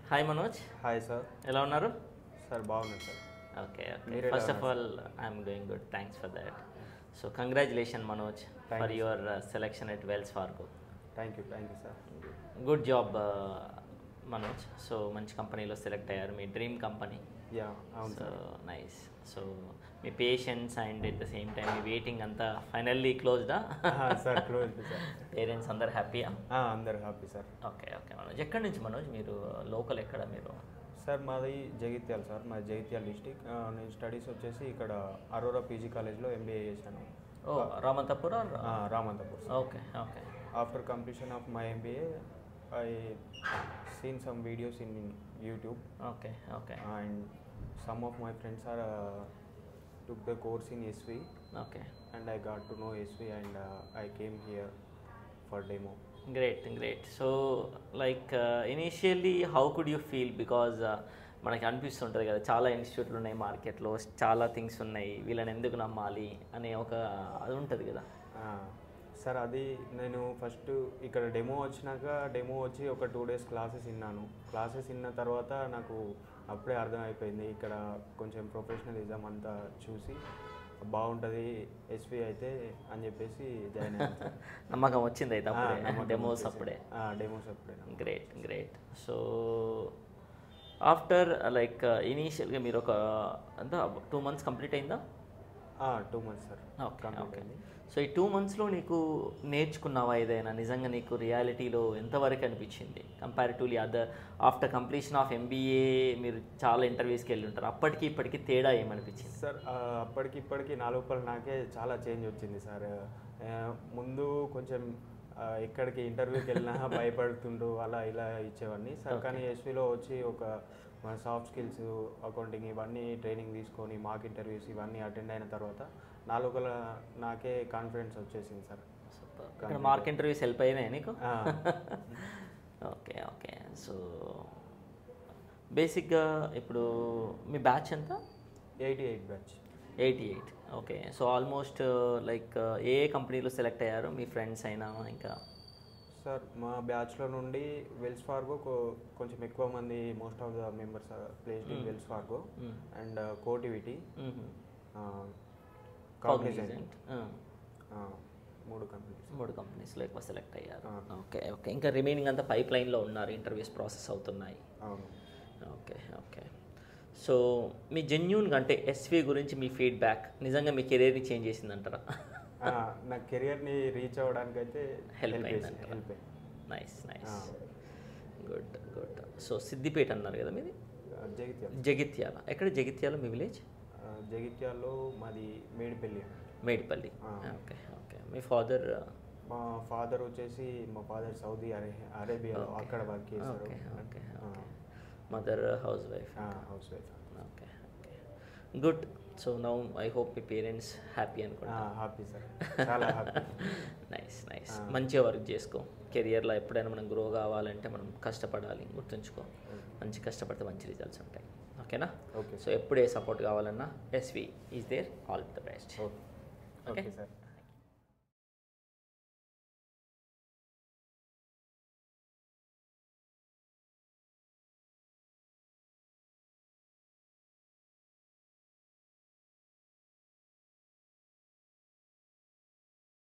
Hi Manoj hi sir ఎలా ఉన్నారు sir బాగున్నాను సార్ ఓకే ఓకే మీరు ఎలా first of all I'm doing good thanks for that so congratulation Manoj Thank for you, your selection at Wells Fargo thank you thank you sir good job Manoj so మంచి కంపెనీలో select అయ్యారు మీ dream company yeah అవును so sir nice so మీ patience and at the same time మీ waiting అంతా finally క్లోజ్డా sir close sir parents అందరు హ్యాపీయా అందరు happy sir okay okay Manoj ఎక్కడి నుంచి మనోజ్ మీరు లోకల్ ఎక్కడ మీరు సార్ మాది జగిత్యాల సార్ మాది జగిత్యాల డిస్టిక్ నేను స్టడీస్ వచ్చేసి ఇక్కడ అరోరా పీజీ కాలేజ్లో ఎంబీఏ చేశాను ఓ రామంతపూర్ ఆ, Ramanthapur sir okay okay after completion of my MBA I seen some videos in YouTube okay okay and some of my friends are took the course in S V okay and I got to know SV and uh, I came here for demo. Great great so like initially how could you feel because మనకి అనిపిస్తుంటుంది కదా చాలా ఇన్స్టిట్యూట్లు ఉన్నాయి మార్కెట్లో చాలా things ఉన్నాయి వీళ్ళని ఎందుకు నమ్మాలి అనే ఒక అది ఉంటుంది కదా సార్ అది నేను ఫస్ట్ ఇక్కడ డెమో వచ్చినాక డెమో వచ్చి ఒక టూ డేస్ క్లాసెస్ విన్నాను క్లాసెస్ విన్న తర్వాత నాకు అప్పుడే అర్థమైపోయింది ఇక్కడ కొంచెం ప్రొఫెషనలిజం అంతా చూసి బాగుంటుంది ఎస్వి అయితే అని చెప్పేసి జాయిన్ అయ్యాను సార్. నమ్మకం వచ్చింది అయితే ఆ, అప్పుడే నమ్మకం డెమోస్ వచ్చేసి- అప్పుడే ఆ, డెమోస్ అప్పుడే great great so after like ఇనీషియల్గా మీరు ఒక అంతా టూ మంత్స్ కంప్లీట్ అయిందా two months sir okay complete okay అయింది సో ఈ టూ మంత్స్లో నీకు నేర్చుకున్నావా ఏదైనా నిజంగా నీకు రియాలిటీలో ఎంతవరకు అనిపించింది comparatively other after completion of MBA మీరు చాలా ఇంటర్వ్యూస్కి వెళ్ళి ఉంటారు అప్పటికి ఇప్పటికి తేడా ఏమనిపించింది సార్ ఆ, అప్పటికి ఇప్పటికి నా లోపల నాకే చాలా చేంజ్ వచ్చింది సార్ ఆ, ముందు కొంచెం ఆ, ఎక్కడికి ఇంటర్వ్యూకి వెళ్ళినా భయపడుతుండ్రు అలా ఇలా ఇచ్చేవాడిని సార్ కానీ ఎస్విలో వచ్చి ఒక మన సాఫ్ట్ స్కిల్స్ అకౌంటింగ్ ఇవన్నీ ట్రైనింగ్ తీసుకొని మాక్ ఇంటర్వ్యూస్ ఇవన్నీ అటెండ్ అయిన తర్వాత నా లోపల నాకే కాన్ఫిడెన్స్ వచ్చేసింది సార్ ఇక్కడ మార్క్ ఇంటర్వ్యూస్ హెల్ప్ అయినాయి నీకు ఆ. ఓకే ఓకే సో బేసిక్గా ఇప్పుడు మీ బ్యాచ్ ఎంత eighty eight batch eighty eight okay so almost like ఏ ఏ కంపెనీలో సెలెక్ట్ అయ్యారు మీ ఫ్రెండ్స్ అయినా ఇంకా సార్ మా బ్యాచ్లో నుండి వెల్స్ ఫార్గో కొ- కొంచెం ఎక్కువ మంది most of the members placed in Wells Fargo and Cotiviti Cognizant మూడు కంపెనీస్ మూడు కంపెనీస్లో ఎక్కువ సెలెక్ట్ అయ్యారు ఓకే ఓకే ఇంకా రిమైనింగ్ అంతా పైప్ లైన్లో ఉన్నారు ఇంటర్వ్యూస్ ప్రాసెస్ అవుతున్నాయి అవును ఓకే ఓకే సో మీ జెన్యున్గా అంటే ఎస్వి గురించి మీ ఫీడ్బ్యాక్ నిజంగా మీ కెరీర్ని చేంజ్ చేసిందంటారా ఆ, నా కెరియర్ని రీచ్ అవ్వడానికి అయితే హెల్ప్ హెల్ప్ అయిందంటారా help nice nice good good so Siddipet అన్నారు కదా మీది జగిత్యాల జగిత్యాల ఎక్కడ జగిత్యాల మీ విలేజ్ ఆ, జగిత్యాల్లో మాది మేడిపల్లి మేడిపల్లి ఆ. ఓకే ఓకే మీ ఫాదర్ మా ఫాదర్ వచ్చేసి మా ఫాదర్ సౌదీ అరే అరేబియాలో అక్కడ వర్క్ చేశారు okay okay okay mother housewife housewife okay okay good so now I hope మీ పేరెంట్స్ హ్యాపీ అనుకుంటా హ్యాపీ సార్ చాలా హ్యాపీ నైస్ నైస్ మంచిగా వర్క్ చేసుకో కెరియర్లో ఎప్పుడైనా మనం గ్రో కావాలంటే మనం కష్టపడాలి గుర్తుంచుకో మంచి కష్టపడితే మంచి రిజల్ట్స్ ఉంటాయి ఓకేనా ఓకే సో ఎప్పుడే సపోర్ట్ కావాలన్నా SV is there all the best okay okay sir